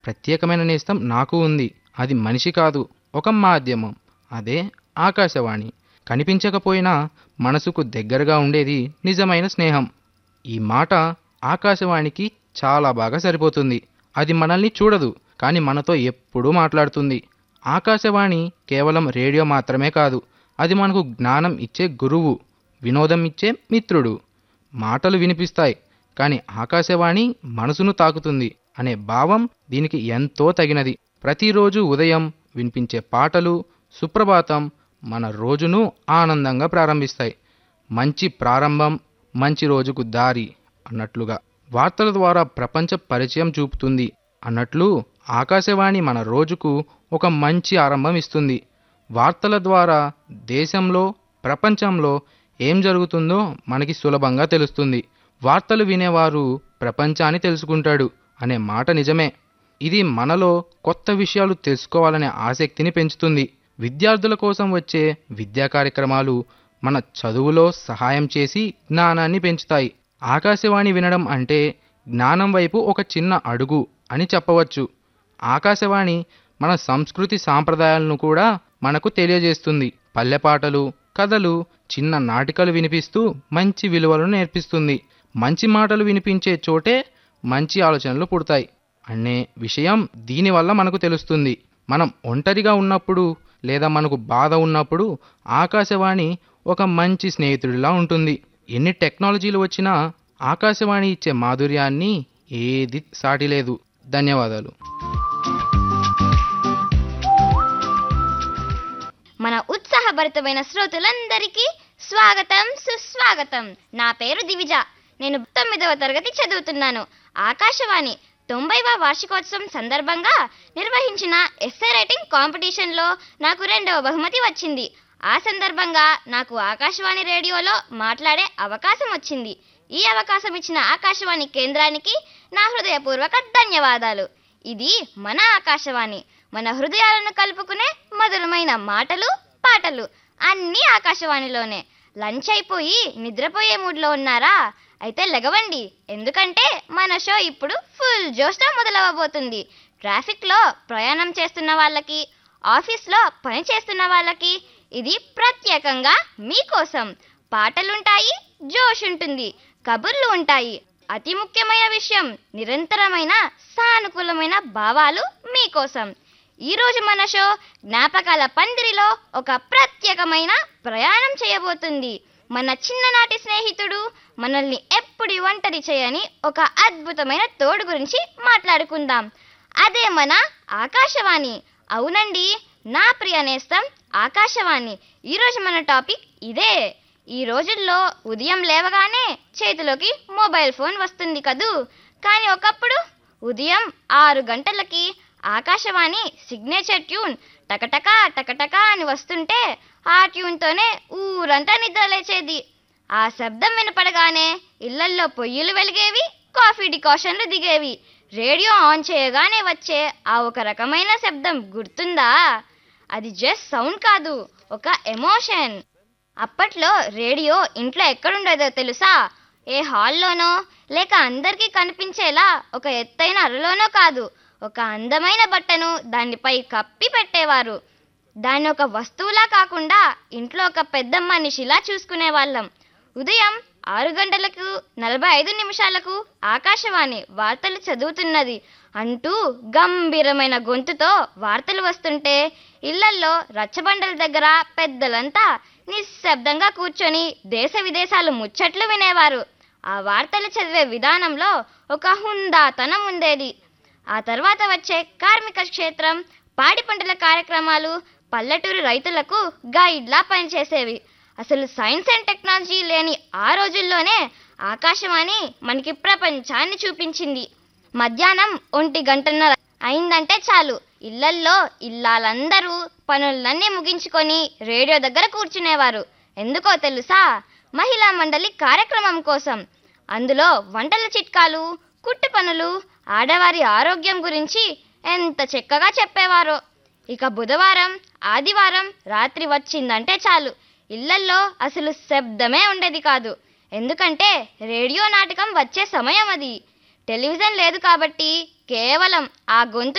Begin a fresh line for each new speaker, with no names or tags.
ప్రత్యేకమైన నేస్తం నాకు ఉంది అది మనిషి కాదు ఒక మాధ్యమం అదే ఆకాశవాణి కనిపించకపోయినా మనసుకు దగ్గరగా ఉండేది నిజమైన స్నేహం ఈ మాట ఆకాశవాణికి చాలా బాగా సరిపోతుంది అది మనల్ని చూడదు కానీ మనతో ఎప్పుడూ మాట్లాడుతుంది ఆకాశవాణి కేవలం రేడియో మాత్రమే కాదు అది మనకు జ్ఞానం ఇచ్చే గురువు వినోదం ఇచ్చే మిత్రుడు మాటలు వినిపిస్తాయి కానీ ఆకాశవాణి మనసును తాకుతుంది అనే భావం దీనికి ఎంతో తగినది ప్రతిరోజు ఉదయం వినిపించే పాటలు సుప్రభాతం మన రోజును ఆనందంగా ప్రారంభిస్తాయి మంచి ప్రారంభం మంచి రోజుకు దారి అన్నట్లుగా వార్తల ద్వారా ప్రపంచ పరిచయం చూపుతుంది అన్నట్లు ఆకాశవాణి మన రోజుకు ఒక మంచి ఆరంభం ఇస్తుంది వార్తల ద్వారా దేశంలో ప్రపంచంలో ఏం జరుగుతుందో మనకి సులభంగా తెలుస్తుంది వార్తలు వినేవారు ప్రపంచాన్ని తెలుసుకుంటాడు అనే మాట నిజమే ఇది మనలో కొత్త విషయాలు తెలుసుకోవాలనే ఆసక్తిని పెంచుతుంది విద్యార్థుల కోసం వచ్చే విద్యా కార్యక్రమాలు మన చదువులో సహాయం చేసి జ్ఞానాన్ని పెంచుతాయి ఆకాశవాణి వినడం అంటే జ్ఞానం వైపు ఒక చిన్న అడుగు అని చెప్పవచ్చు ఆకాశవాణి మన సంస్కృతి సాంప్రదాయాలను కూడా మనకు తెలియజేస్తుంది పల్లెపాటలు కథలు చిన్న నాటికలు వినిపిస్తూ మంచి విలువలను నేర్పిస్తుంది మంచి మాటలు వినిపించే చోటే మంచి ఆలోచనలు పుడతాయి అనే విషయం దీనివల్ల మనకు తెలుస్తుంది మనం ఒంటరిగా ఉన్నప్పుడు లేదా మనకు బాధ ఉన్నప్పుడు ఆకాశవాణి ఒక మంచి స్నేహితుడిలా ఉంటుంది ఎన్ని టెక్నాలజీలు వచ్చినా ఆకాశవాణి ఇచ్చే మాధుర్యాన్ని ఏది సాటిలేదు ధన్యవాదాలు
మన ఉత్సాహభరితమైన శ్రోతలందరికీ స్వాగతం సుస్వాగతం నా పేరు దివిజ నేను తొమ్మిదవ తరగతి చదువుతున్నాను ఆకాశవాణి తొంభైవ వార్షికోత్సవం సందర్భంగా నిర్వహించిన ఎస్ఏ రైటింగ్ కాంపిటీషన్లో నాకు రెండవ బహుమతి వచ్చింది ఆ సందర్భంగా నాకు ఆకాశవాణి రేడియోలో మాట్లాడే అవకాశం వచ్చింది ఈ అవకాశం ఇచ్చిన ఆకాశవాణి కేంద్రానికి నా హృదయపూర్వక ధన్యవాదాలు ఇది మన ఆకాశవాణి మన హృదయాలను కలుపుకునే మధురమైన మాటలు పాటలు అన్నీ ఆకాశవాణిలోనే లంచ్ అయిపోయి నిద్రపోయే మూడ్లో ఉన్నారా అయితే లెగవండి ఎందుకంటే మన షో ఇప్పుడు ఫుల్ జోష్తో మొదలవబోతుంది ట్రాఫిక్లో ప్రయాణం చేస్తున్న వాళ్ళకి ఆఫీస్లో పని చేస్తున్న వాళ్ళకి ఇది ప్రత్యేకంగా మీకోసం పాటలుంటాయి జోష్ ఉంటుంది కబుర్లు ఉంటాయి అతి ముఖ్యమైన విషయం నిరంతరమైన సానుకూలమైన భావాలు మీకోసం ఈరోజు మన షో జ్ఞాపకాల పందిరిలో ఒక ప్రత్యేకమైన ప్రయాణం చేయబోతుంది మన చిన్ననాటి స్నేహితుడు మనల్ని ఎప్పుడు ఒంటరి చేయని ఒక అద్భుతమైన తోడు గురించి మాట్లాడుకుందాం అదే మన ఆకాశవాణి అవునండి నా ప్రియ నేస్తం ఆకాశవాణి ఈరోజు మన టాపిక్ ఇదే ఈ రోజుల్లో ఉదయం లేవగానే చేతిలోకి మొబైల్ ఫోన్ వస్తుంది కదూ కానీ ఒకప్పుడు ఉదయం ఆరు గంటలకి ఆకాశవాణి సిగ్నేచర్ ట్యూన్ టకటకా టకటకా అని వస్తుంటే ఆ ట్యూన్తోనే ఊరంతా నిద్ర లేచేది ఆ శబ్దం వినపడగానే ఇళ్లల్లో పొయ్యిలు వెలిగేవి కాఫీ డికాషన్లు దిగేవి రేడియో ఆన్ చేయగానే వచ్చే ఆ ఒక రకమైన శబ్దం గుర్తుందా అది జస్ట్ సౌండ్ కాదు ఒక ఎమోషన్ అప్పట్లో రేడియో ఇంట్లో ఎక్కడుండేదో తెలుసా ఏ హాల్లోనో లేక అందరికీ కనిపించేలా ఒక ఎత్తైన అరలోనో కాదు ఒక అందమైన బట్టను దానిపై కప్పి పెట్టేవారు దాన్ని ఒక వస్తువులా కాకుండా ఇంట్లో ఒక పెద్ద మనిషిలా చూసుకునేవాళ్ళం ఉదయం ఆరు గంటలకు నలభై ఐదు నిమిషాలకు ఆకాశవాణి వార్తలు చదువుతున్నది అంటూ గంభీరమైన గొంతుతో వార్తలు వస్తుంటే ఇళ్లల్లో రచ్చబండల దగ్గర పెద్దలంతా నిశ్శబ్దంగా కూర్చొని దేశ విదేశాలు ముచ్చట్లు వినేవారు ఆ వార్తలు చదివే విధానంలో ఒక హుందాతనం ఉండేది ఆ తర్వాత వచ్చే కార్మిక క్షేత్రం పాడి పంటల కార్యక్రమాలు పల్లెటూరు రైతులకు గైడ్లా పనిచేసేవి అసలు సైన్స్ అండ్ టెక్నాలజీ లేని ఆ రోజుల్లోనే ఆకాశవాణి మనకి ప్రపంచాన్ని చూపించింది మధ్యాహ్నం ఒంటి గంటన్నర అయిందంటే చాలు ఇళ్లల్లో ఇల్లాలందరూ పనులన్నీ ముగించుకొని రేడియో దగ్గర కూర్చునేవారు ఎందుకో తెలుసా మహిళా మండలి కార్యక్రమం కోసం అందులో వంటల చిట్కాలు కుట్టు పనులు ఆడవారి ఆరోగ్యం గురించి ఎంత చక్కగా చెప్పేవారో ఇక బుధవారం ఆదివారం రాత్రి వచ్చిందంటే చాలు ఇళ్లల్లో అసలు శబ్దమే ఉండేది కాదు ఎందుకంటే రేడియో నాటకం వచ్చే సమయం అది టెలివిజన్ లేదు కాబట్టి కేవలం ఆ గొంతు